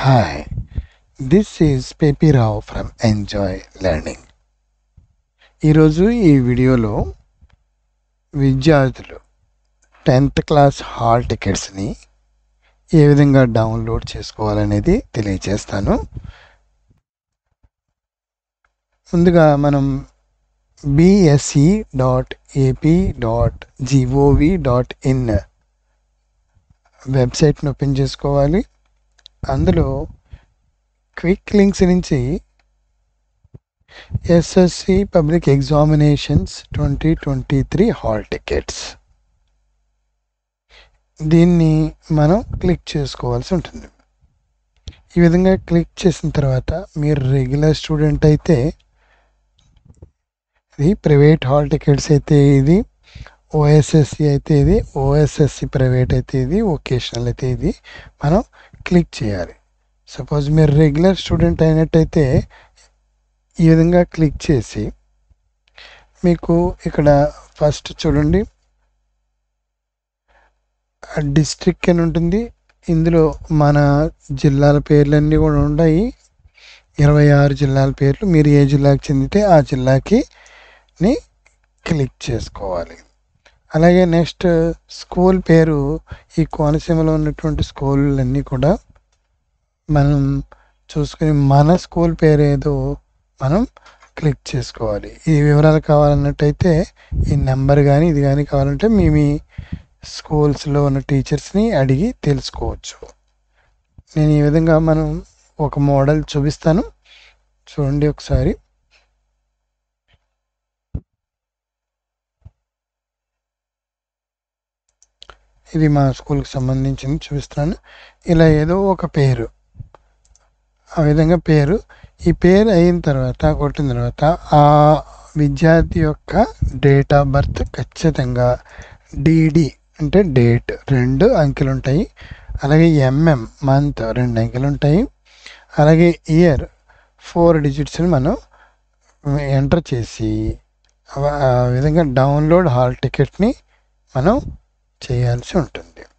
Hi, this is Pepi Rao from Enjoy Learning. ఈరోజు ఈ వీడియోలో విద్యార్థులు టెన్త్ క్లాస్ హాల్ టికెట్స్ని ఏ విధంగా డౌన్లోడ్ చేసుకోవాలనేది తెలియజేస్తాను ముందుగా మనం BSE dot AP dot G O V dot in వెబ్సైట్ని ఓపెన్ చేసుకోవాలి అందులో క్విక్ లింక్స్ నుంచి SSC public examinations twenty twenty three hall tickets దీన్ని మనం క్లిక్ చేసుకోవాల్సి ఉంటుంది ఈ విధంగా క్లిక్ చేసిన తర్వాత మీరు రెగ్యులర్ స్టూడెంట్ అయితే ఇది ప్రైవేట్ హాల్ టికెట్స్ అయితే ఇది ఓఎస్ఎస్సి అయితే ఇది ఓఎస్ఎస్సి ప్రైవేట్ అయితే ఇది వొకేషనల్ అయితే ఇది మనం క్లిక్ చేయాలి సపోజ్ మీరు రెగ్యులర్ స్టూడెంట్ అయినట్టయితే ఈ విధంగా క్లిక్ చేసి మీకు ఇక్కడ ఫస్ట్ చూడండి డిస్ట్రిక్ట్ అని ఉంటుంది ఇందులో మన జిల్లాల పేర్లన్నీ కూడా ఉన్నాయి ఇరవై ఆరు జిల్లాల పేర్లు మీరు ఏ జిల్లాకి చెందితే ఆ జిల్లాకి ని క్లిక్ చేసుకోవాలి అలాగే నెక్స్ట్ స్కూల్ పేరు ఈ కోనసీమలో ఉన్నటువంటి స్కూళ్ళన్నీ కూడా మనం చూసుకుని మన స్కూల్ పేరు ఏదో మనం క్లిక్ చేసుకోవాలి ఈ వివరాలు కావాలన్నట్టయితే ఈ నెంబర్ కానీ ఇది కానీ కావాలంటే మీ మీ స్కూల్స్లో ఉన్న టీచర్స్ని అడిగి తెలుసుకోవచ్చు నేను ఈ విధంగా మనం ఒక మోడల్ చూపిస్తాను చూడండి ఒకసారి ఇది మా స్కూల్కి సంబంధించింది చూపిస్తున్నాను ఇలా ఏదో ఒక పేరు ఆ విధంగా పేరు ఈ పేరు అయిన తర్వాత కొట్టిన తర్వాత ఆ విద్యార్థి యొక్క డేట్ ఆఫ్ బర్త్ ఖచ్చితంగా డిడి అంటే డేట్ రెండు అంకెలు ఉంటాయి అలాగే ఎంఎం మంత్ రెండు అంకెలు ఉంటాయి అలాగే ఇయర్ ఫోర్ డిజిట్స్ని మనం ఎంటర్ చేసి ఆ విధంగా డౌన్లోడ్ హాల్ టికెట్ని మనం చేయాల్సి ఉంటుంది